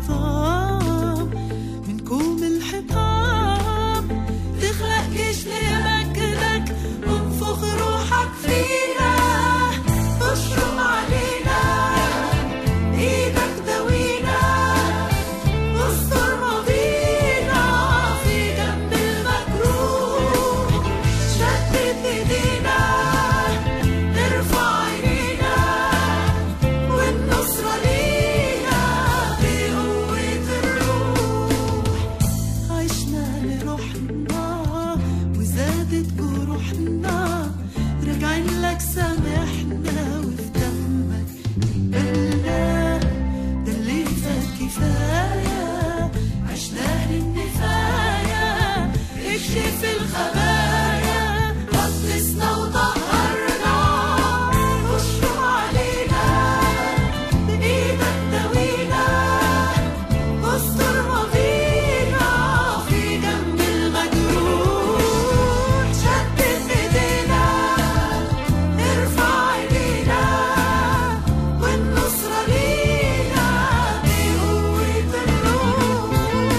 العظام من كوم الحطام تخلق جيش لمجدك وانفخ روحك فينا اشرب علينا ايدك دوينا استر ماضينا في جنب المجروح شتت ايدينا ارفع عينينا والنصرة لينا بقوة الروح عشنا لروحنا وزادت جروحنا راجعين لك سامحنا وفي دمك قبلنا ده اللي فات كفاية عشناه للنفاية اكشف الخبايا قدسنا وطهرنا اشرب علينا بإيدك داوينا استر ماضينا في جنب المجروح شتت ايدينا ارفع ايدينا والنصرة لينا بقوة الروح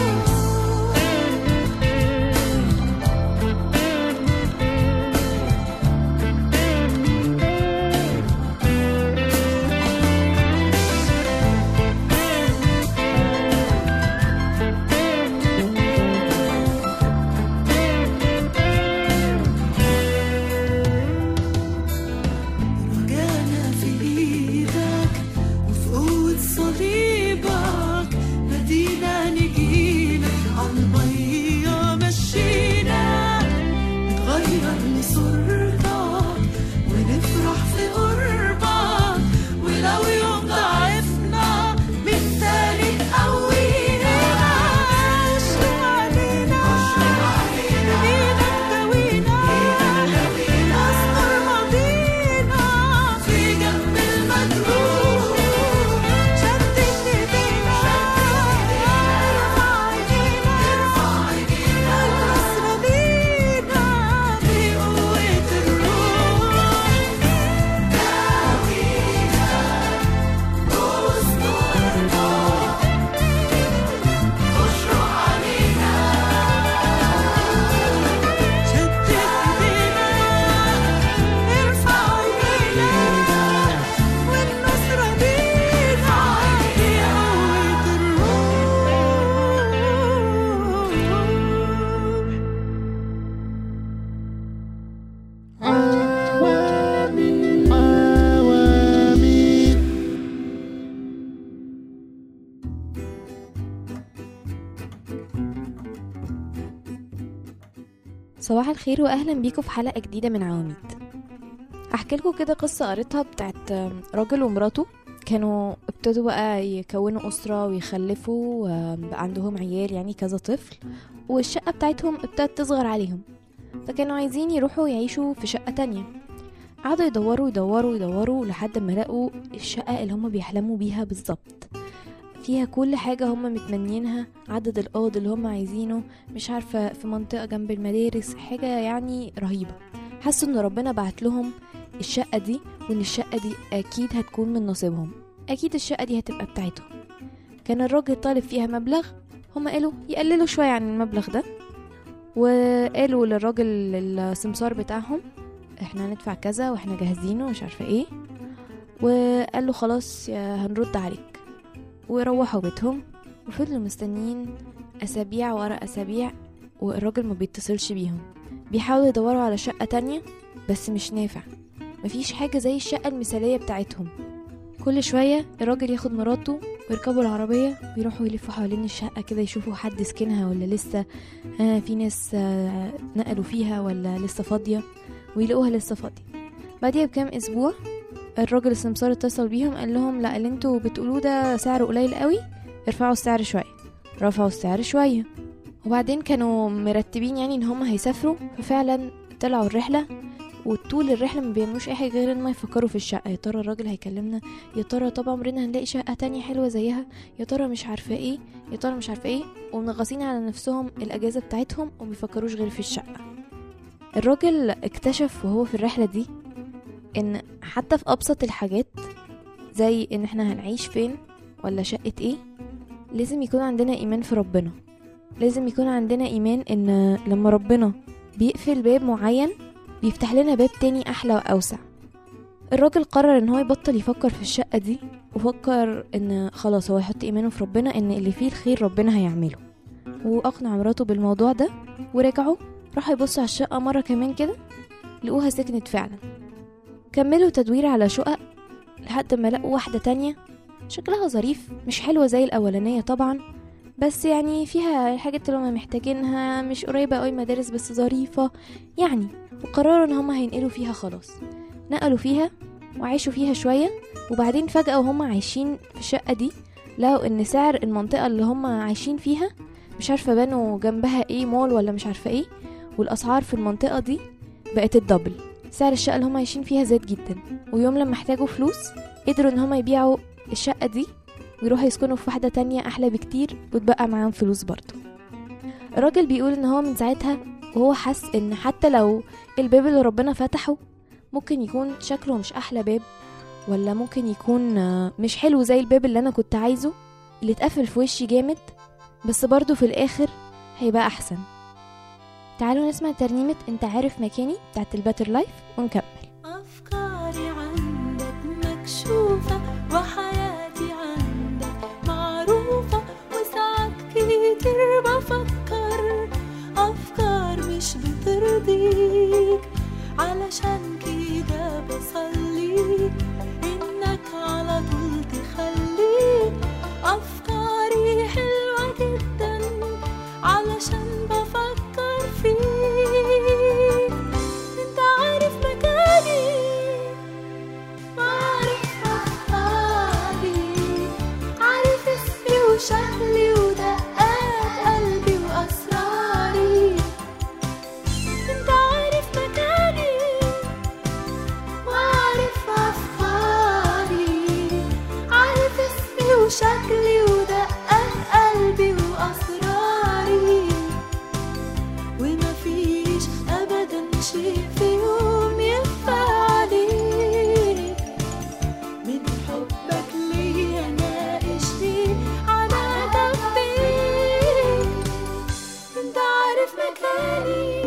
رجعنا في ايدك وفي قوة صليبك نادينا نجيلك عالمية مشينا نتغير لصورتك ونفرح في قربك ولو يوم ضعفنا من تاني تقوينا اشرب علينا اشرب علينا ايدك داوينا استر ماضينا في جنب المجروح شتت ايدينا ارفع ايدينا ارفع ايدينا النصرة لينا بقوة الروح داوينا استرنا اشرق علينا شتت ايدينا ارفع ايدينا والنصرة لينا بقوة الروح صباح الخير واهلا بيكم في حلقه جديده من عواميد احكي لكم كده قصه قريتها بتاعت راجل ومراته كانوا ابتدوا بقى يكونوا اسره ويخلفوا وبقى عندهم عيال يعني كذا طفل والشقه بتاعتهم ابتدت تصغر عليهم فكانوا عايزين يروحوا يعيشوا في شقه تانية قعدوا يدوروا يدوروا يدوروا لحد ما لقوا الشقه اللي هم بيحلموا بيها بالظبط فيها كل حاجة هم متمنينها عدد الأوض اللي هم عايزينه مش عارفة في منطقة جنب المدارس حاجة يعني رهيبة حسوا ان ربنا بعت لهم الشقة دي وان الشقة دي اكيد هتكون من نصيبهم اكيد الشقة دي هتبقى بتاعتهم كان الراجل طالب فيها مبلغ هم قالوا يقللوا شوية عن المبلغ ده وقالوا للراجل السمسار بتاعهم احنا هندفع كذا واحنا جاهزينه ومش عارفة ايه وقال له خلاص يا هنرد عليك وروحوا بيتهم وفضلوا مستنيين أسابيع ورا أسابيع والراجل ما بيتصلش بيهم بيحاولوا يدوروا على شقة تانية بس مش نافع مفيش حاجة زي الشقة المثالية بتاعتهم كل شوية الراجل ياخد مراته ويركبوا العربية ويروحوا يلفوا حوالين الشقة كده يشوفوا حد سكنها ولا لسه آه في ناس آه نقلوا فيها ولا لسه فاضية ويلاقوها لسه فاضية بعديها بكام أسبوع الراجل السمسار اتصل بيهم قال لهم لا اللي انتوا بتقولوه ده سعره قليل قوي ارفعوا السعر شوية رفعوا السعر شوية وبعدين كانوا مرتبين يعني ان هم هيسافروا ففعلا طلعوا الرحلة وطول الرحلة ما بيعملوش اي حاجة غير ان ما يفكروا في الشقة يا ترى الراجل هيكلمنا يا ترى طب عمرنا هنلاقي شقة تانية حلوة زيها يا ترى مش عارفة ايه يا ترى مش عارفة ايه ومنغصين على نفسهم الاجازة بتاعتهم ومبيفكروش غير في الشقة الراجل اكتشف وهو في الرحلة دي ان حتى في ابسط الحاجات زي ان احنا هنعيش فين ولا شقة ايه لازم يكون عندنا إيمان في ربنا لازم يكون عندنا إيمان إن لما ربنا بيقفل باب معين بيفتح لنا باب تاني أحلى وأوسع الراجل قرر إن هو يبطل يفكر في الشقة دي وفكر إن خلاص هو يحط إيمانه في ربنا إن اللي فيه الخير ربنا هيعمله وأقنع مراته بالموضوع ده ورجعوا راحوا يبصوا على الشقة مرة كمان كده لقوها سكنت فعلا كملوا تدوير على شقق لحد ما لقوا واحدة تانية شكلها ظريف مش حلوة زي الأولانية طبعا بس يعني فيها الحاجات اللي هما محتاجينها مش قريبة قوي مدارس بس ظريفة يعني وقرروا ان هما هينقلوا فيها خلاص نقلوا فيها وعاشوا فيها شوية وبعدين فجأة وهما عايشين في الشقة دي لقوا ان سعر المنطقة اللي هما عايشين فيها مش عارفة بنوا جنبها ايه مول ولا مش عارفة ايه والأسعار في المنطقة دي بقت الدبل سعر الشقة اللي هما عايشين فيها زاد جدا ويوم لما احتاجوا فلوس قدروا ان هما يبيعوا الشقة دي ويروحوا يسكنوا في واحدة تانية أحلى بكتير وتبقى معاهم فلوس برضه الراجل بيقول ان هو من ساعتها وهو حس ان حتى لو الباب اللي ربنا فتحه ممكن يكون شكله مش احلى باب ولا ممكن يكون آه، مش حلو زي الباب اللي انا كنت عايزه اللي اتقفل في وشي جامد بس برضه في الاخر هيبقى احسن تعالوا نسمع ترنيمة انت عارف مكاني بتاعت الباتر لايف ونكمل أفكاري عندك مكشوفة وحياتي عندك معروفة وساعات كتير بفكر أفكار مش بترضيك علشان كده بصلي إنك على طول تخلي أفكاري حلوة جدا علشان بفكر فيك انت عارف مكاني وعارف أفكاري عارف اسمي وشكلي ودقات قلبي وأسراري انت عارف مكاني وعارف أفكاري عارف اسمي وشكلي ودقات قلبي وأسراري وما فيش ابدا شيء في يوم يخفى عليك من حبك ليا ناقشني على جنبيك انت عارف مكاني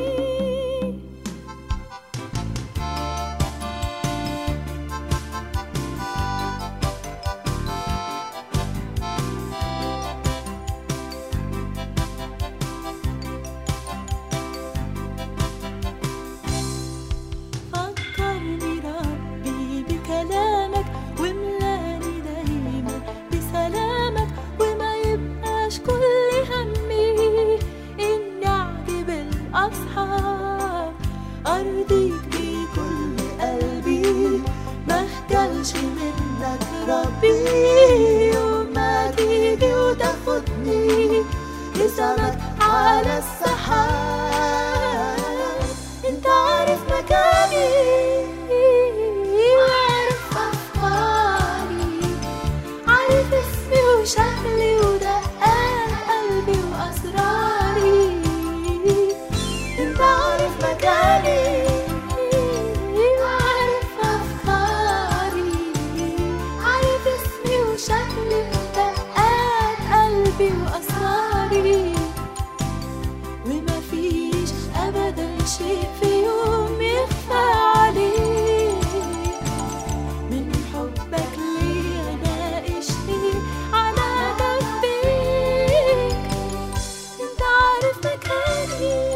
فكرني ربي بكلامك وملاني دايما بسلامك وما يبقاش كل همي اني اعجب الاصحاب ارضيك بكل قلبي ما اخجلش منك ربي وما تيجي وتاخدني لسانك على السحاب انت عارف مكاني وعارف افكاري عارف اسمي وشكلي ودقات قلبي واسراري انت عارف مكاني وعارف افكاري عارف اسمي وشكلي ودقات قلبي واسراري وما فيش ابدا شيء في يوم يخفى عليك من حبك ليا ناقشني على جنبيك انت عارف مكاني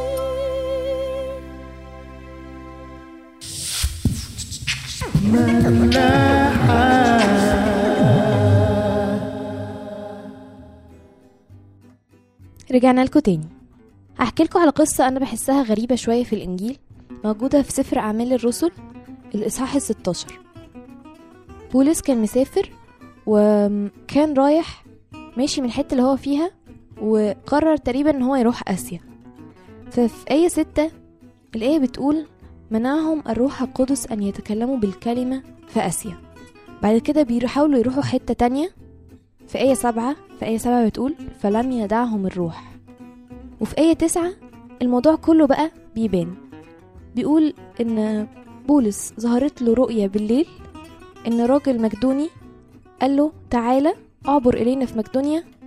رجعنا لكم تاني هحكي لكم على قصة أنا بحسها غريبة شوية في الإنجيل موجودة في سفر أعمال الرسل الإصحاح الستاشر بولس كان مسافر وكان رايح ماشي من الحتة اللي هو فيها وقرر تقريبا إن هو يروح آسيا ففي آية ستة الآية بتقول منعهم الروح القدس أن يتكلموا بالكلمة في آسيا بعد كده بيحاولوا يروحوا حتة تانية في آية سبعة في آية سبعة بتقول فلم يدعهم الروح وفي آية تسعة الموضوع كله بقى بيبان بيقول إن بولس ظهرت له رؤية بالليل إن راجل مقدوني قال له تعالى اعبر إلينا في مقدونيا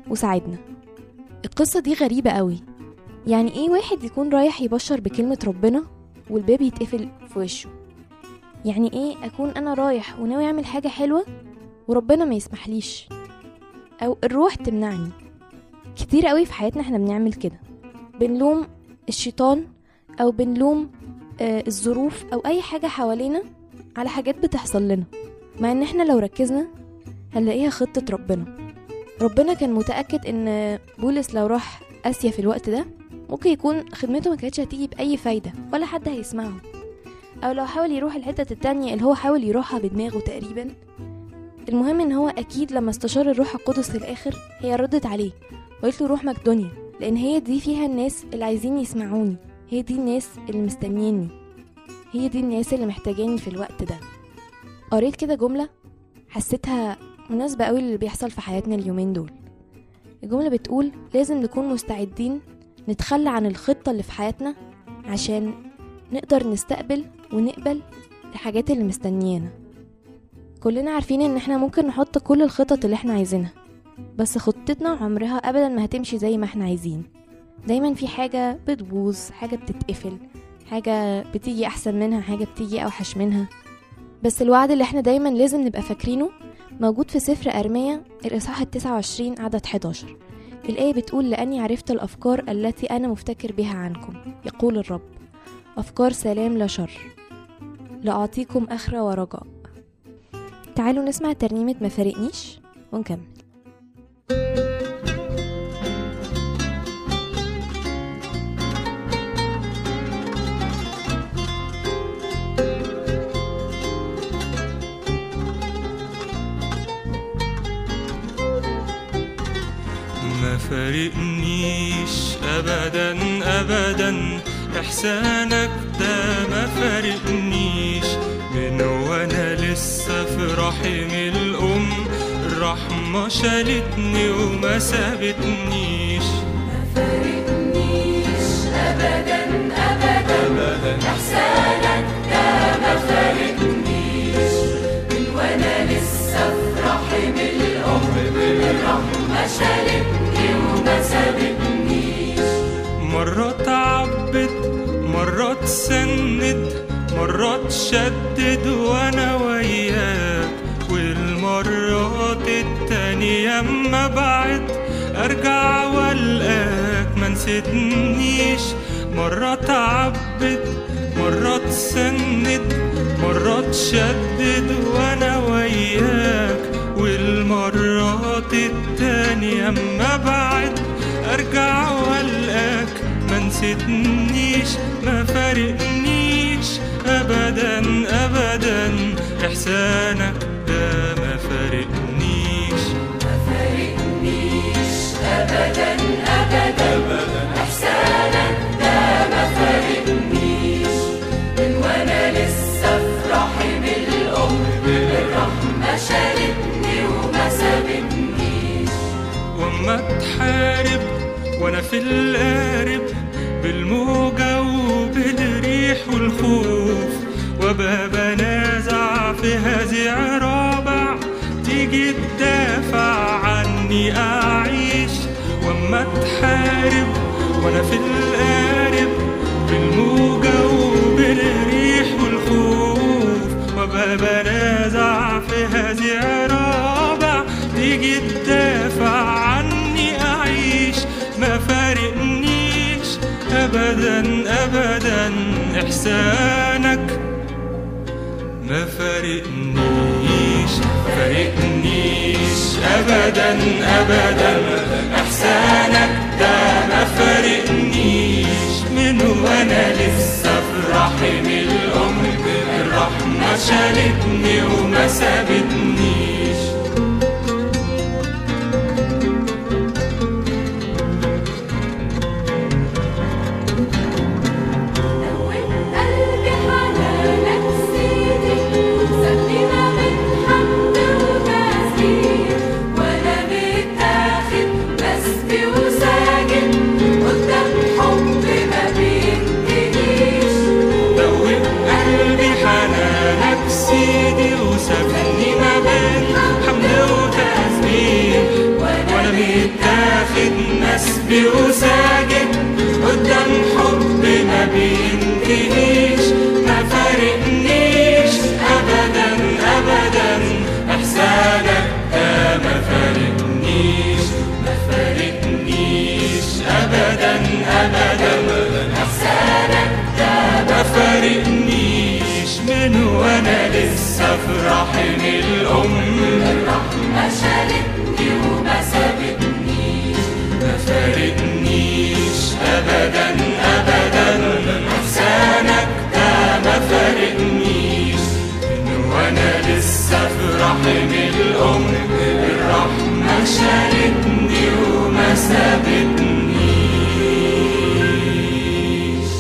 وساعدنا القصة دي غريبة قوي يعني ايه واحد يكون رايح يبشر بكلمة ربنا والباب يتقفل في وشه يعني ايه اكون انا رايح وناوي اعمل حاجة حلوة وربنا ما يسمحليش او الروح تمنعني كتير قوي في حياتنا احنا بنعمل كده بنلوم الشيطان او بنلوم آه الظروف او اي حاجة حوالينا على حاجات بتحصل لنا مع ان احنا لو ركزنا هنلاقيها خطة ربنا ربنا كان متأكد ان بولس لو راح اسيا في الوقت ده ممكن يكون خدمته ما كانتش هتيجي بأي فايدة ولا حد هيسمعه أو لو حاول يروح الحتة التانية اللي هو حاول يروحها بدماغه تقريبا المهم ان هو اكيد لما استشار الروح القدس في الاخر هي ردت عليه وقالت له روح مقدونيا لان هي دي فيها الناس اللي عايزين يسمعوني هي دي الناس اللي مستنيني هي دي الناس اللي محتاجاني في الوقت ده قريت كده جملة حسيتها مناسبة قوي للي بيحصل في حياتنا اليومين دول الجملة بتقول لازم نكون مستعدين نتخلى عن الخطة اللي في حياتنا عشان نقدر نستقبل ونقبل الحاجات اللي مستنيانا كلنا عارفين ان احنا ممكن نحط كل الخطط اللي احنا عايزينها بس خطتنا عمرها ابدا ما هتمشي زي ما احنا عايزين دايما في حاجة بتبوظ حاجة بتتقفل حاجة بتيجي احسن منها حاجة بتيجي اوحش منها بس الوعد اللي احنا دايما لازم نبقى فاكرينه موجود في سفر أرمية الإصحاح التسعة وعشرين عدد 11 الآية بتقول لأني عرفت الأفكار التي أنا مفتكر بها عنكم يقول الرب أفكار سلام لا شر لأعطيكم أخرة ورجاء تعالوا نسمع ترنيمة ما فارقنيش ونكمل ما فارقنيش ابدا ابدا احسانك ده ما فارقنيش من وانا لسه في رحم الام الرحمه شالتني وما سابتنيش مرات عبد مرات سند مرات شدد وانا وياك والمرات التانية اما بعد ارجع والقاك ما نسيتنيش مرات عبد مرات سند مرات شدد وانا وياك والمرات التانية اما بعد ارجع والقاك ما نسيتنيش ما فارقنيش ابدا ابدا احسانك ده ما فارقنيش واما تحارب وانا في القارب بالموجة وبالريح والخوف وابقى بنازع في هزيع رابع تيجي تدافع عني اعيش واما تحارب وانا في القارب بالموجة وبالريح والخوف وابقى بنازع في هزيع رابع تيجي تدافع عني اعيش ما فارقنيش ابدا ابدا احسانك ما فارقنيش فارقنيش ابدا ابدا احسانك ده ما فارقنيش من وانا لسه في رحم الام الرحمه شالتني وما سابتنيش قلبي حنانك سيدي سابني ما بين حمد وتسبيح وانا متاخد بسبي وساجد قدام حب ما بينتهيش دوب قلبي حنانك سيدي وسابني قلبي وساجد قدام حب ما بينتهيش ما فارقنيش ابدا ابدا احسانك ده ما فارقنيش ما فارقنيش ابدا ابدا احسانك ده ما فارقنيش من وانا لسه في رحم الام الرحمة شالتني وما سابتنيش ما فارقنيش ابدا ابدا احسانك ده ما فارقنيش من وانا لسه في رحم الام الرحمه شالتني وما سابتنيش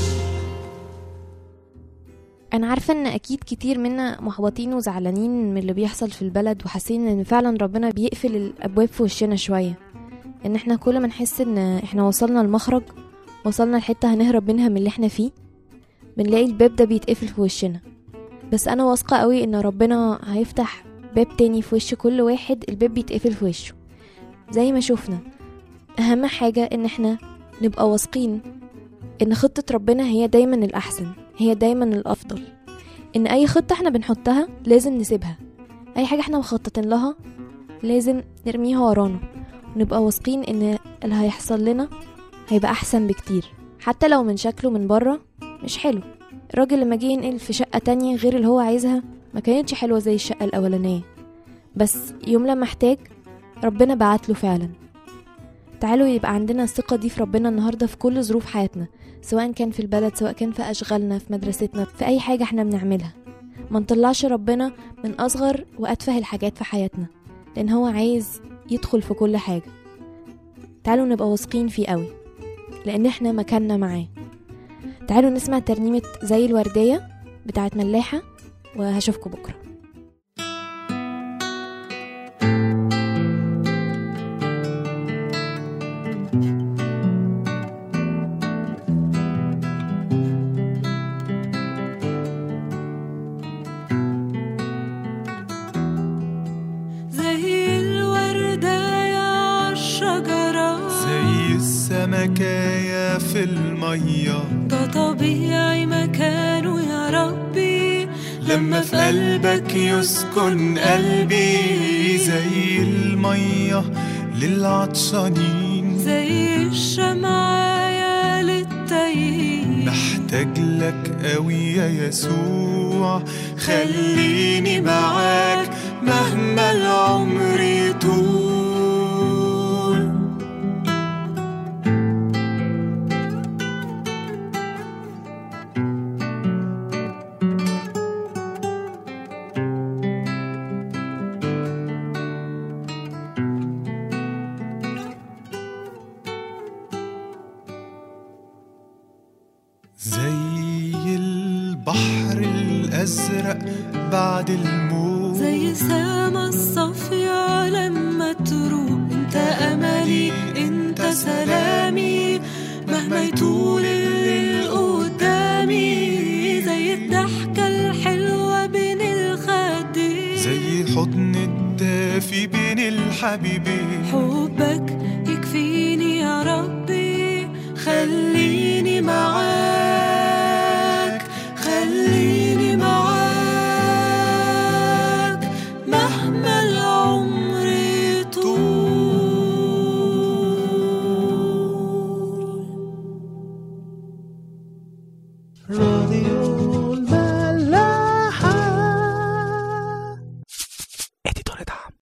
انا عارفه ان اكيد كتير منا محبطين وزعلانين من اللي بيحصل في البلد وحاسين ان فعلا ربنا بيقفل الابواب في وشنا شويه ان احنا كل ما نحس ان احنا وصلنا المخرج وصلنا لحته هنهرب منها من اللي احنا فيه بنلاقي الباب ده بيتقفل في وشنا بس انا واثقه قوي ان ربنا هيفتح باب تاني في وش كل واحد الباب بيتقفل في وشه زي ما شفنا اهم حاجه ان احنا نبقى واثقين ان خطه ربنا هي دايما الاحسن هي دايما الافضل ان اي خطه احنا بنحطها لازم نسيبها اي حاجه احنا مخططين لها لازم نرميها ورانا ونبقى واثقين ان اللي هيحصل لنا هيبقى احسن بكتير حتى لو من شكله من بره مش حلو الراجل لما جه ينقل في شقه تانية غير اللي هو عايزها ما كانتش حلوه زي الشقه الاولانيه بس يوم لما احتاج ربنا بعت له فعلا تعالوا يبقى عندنا الثقة دي في ربنا النهاردة في كل ظروف حياتنا سواء كان في البلد سواء كان في أشغالنا في مدرستنا في أي حاجة احنا بنعملها ما نطلعش ربنا من أصغر وأتفه الحاجات في حياتنا لأن هو عايز يدخل في كل حاجة تعالوا نبقى واثقين فيه قوي لأن احنا مكاننا معاه تعالوا نسمع ترنيمة زي الوردية بتاعت ملاحة وهشوفكم بكرة زي الوردة يا عالشجرة زي السمكاية في المية ده طبيعي مكانه يا ربي لما في قلبك يسكن قلبي زي المية للعطشانين زي الشمعة للتايهين محتاج لك قوي يا يسوع خليني معاك مهما العمر يطول زي البحر الأزرق بعد الموت زي سما الصافية لما تروح انت املي انت سلامي مهما يطول الليل قدامي زي الضحكة الحلوة بين الخدين زي حضن الدافي بين الحبيبين حبك يكفيني يا ربي خليني معاك